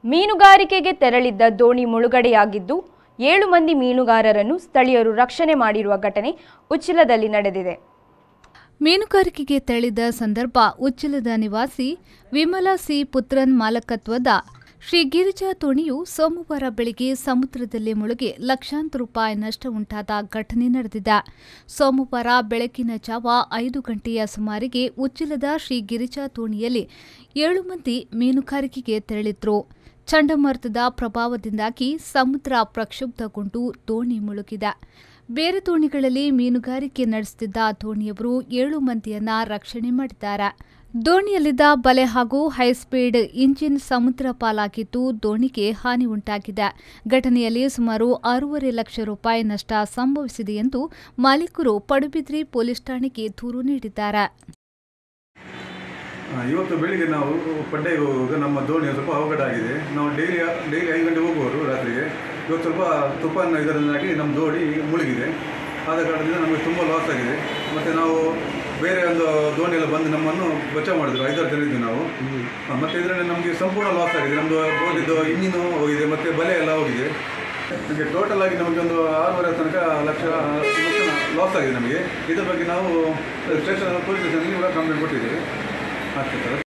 ಮೀನುಗಾರಿಕೆಗೆ ತೆರಳಿದ್ದ ದೋಣಿ ಮುಳುಗಡೆಯಾಗಿದ್ದು ಏಳು ಮಂದಿ ಮೀನುಗಾರರನ್ನು ಸ್ಥಳೀಯರು ರಕ್ಷಣೆ ಮಾಡಿರುವ ಘಟನೆ ಉಚ್ಚಿಲದಲ್ಲಿ ನಡೆದಿದೆ ಮೀನುಗಾರಿಕೆಗೆ ತೆರಳಿದ ಸಂದರ್ಭ ಉಚ್ಚಿಲದ ನಿವಾಸಿ ವಿಮಲಾ ಸಿ ಪುತ್ರನ್ ಮಾಲಕತ್ವದ ಶ್ರೀ ಗಿರಿಜಾ ತೋಣಿಯು ಸೋಮವಾರ ಬೆಳಗ್ಗೆ ಸಮುದ್ರದಲ್ಲಿ ಮುಳುಗಿ ಲಕ್ಷಾಂತರ ರೂಪಾಯಿ ನಷ್ಟ ಉಂಟಾದ ಘಟನೆ ನಡೆದಿದೆ ಸೋಮವಾರ ಬೆಳಕಿನ ಜಾವ ಐದು ಗಂಟೆಯ ಸುಮಾರಿಗೆ ಉಚ್ಚಿಲದ ಶ್ರೀ ಗಿರಿಜಾ ತೋಣಿಯಲ್ಲಿ ಏಳು ಮಂದಿ ಮೀನುಗಾರಿಕೆಗೆ ತೆರಳಿದ್ರು ಚಂಡಮಾರುತದ ಪ್ರಭಾವದಿಂದಾಗಿ ಸಮುದ್ರ ಪ್ರಕ್ಷುಬ್ಧಗೊಂಡು ದೋಣಿ ಮುಳುಗಿದೆ ಬೇರೆ ದೋಣಿಗಳಲ್ಲಿ ಮೀನುಗಾರಿಕೆ ನಡೆಸುತ್ತಿದ್ದ ದೋಣಿಯವರು ಏಳು ಮಂದಿಯನ್ನ ರಕ್ಷಣೆ ಮಾಡಿದ್ದಾರೆ ದೋಣಿಯಲ್ಲಿದ್ದ ಬಲೆ ಹಾಗೂ ಹೈಸ್ಪೀಡ್ ಇಂಜಿನ್ ಸಮುದ್ರ ಪಾಲಾಗಿದ್ದು ದೋಣಿಗೆ ಹಾನಿ ಉಂಟಾಗಿದೆ ಘಟನೆಯಲ್ಲಿ ಸುಮಾರು ಆರೂವರೆ ಲಕ್ಷ ರೂಪಾಯಿ ನಷ್ಟ ಸಂಭವಿಸಿದೆ ಎಂದು ಮಾಲೀಕರು ಪಡುಬಿದ್ರಿ ಪೊಲೀಸ್ ಠಾಣೆಗೆ ದೂರು ನೀಡಿದ್ದಾರೆ ಆ, ಇವತ್ತು ಬೆಳಿಗ್ಗೆ ನಾವು ಪಡ್ಡೆಗೆ ಹೋಗುವಾಗ ನಮ್ಮ ದೋಣಿ ಸ್ವಲ್ಪ ಅವಘಡ ಆಗಿದೆ ನಾವು ಡೈಲಿ ಡೈಲಿ ಐದು ಗಂಟೆ ಹೋಗುವರು ರಾತ್ರಿಗೆ ಇವತ್ತು ಸ್ವಲ್ಪ ತುಫಾನ್ ಇದರಿಂದಾಗಿ ನಮ್ಮ ದೋಣಿ ಮುಳುಗಿದೆ ಆದ ಕಾರಣದಿಂದ ನಮಗೆ ತುಂಬ ಲಾಸ್ ಆಗಿದೆ ಮತ್ತು ನಾವು ಬೇರೆ ಒಂದು ದೋಣಿಯೆಲ್ಲ ಬಂದು ನಮ್ಮನ್ನು ಬಚಾವ್ ಮಾಡಿದ್ರು ಐದಾರು ಜನ ಇದ್ವಿ ನಾವು ಆ, ಮತ್ತು ಇದರಲ್ಲಿ ನಮಗೆ ಸಂಪೂರ್ಣ ಲಾಸ್ ಆಗಿದೆ ನಮ್ಮದು ಬೋಟಿದ್ದು ಇಂಜಿನು ಹೋಗಿದೆ ಮತ್ತು ಬಲೆ ಎಲ್ಲ ಹೋಗಿದೆ ನಮಗೆ ಟೋಟಲ್ ಆಗಿ ನಮಗೆ ಒಂದು ಆರೂವರೆ ತನಕ ಲಕ್ಷ ಲಾಸ್ ಆಗಿದೆ ನಮಗೆ ಇದ್ರ ಬಗ್ಗೆ ನಾವು ಸ್ಟೇಷನ್ ಪೊಲೀಸ್ ಸ್ಟೇಷನ್ಗೆ ಕೂಡ ಕಂಪ್ಲೇಂಟ್ ಕೊಟ್ಟಿದ್ದೇವೆ ಆಗ್ತದೆ ಸರ್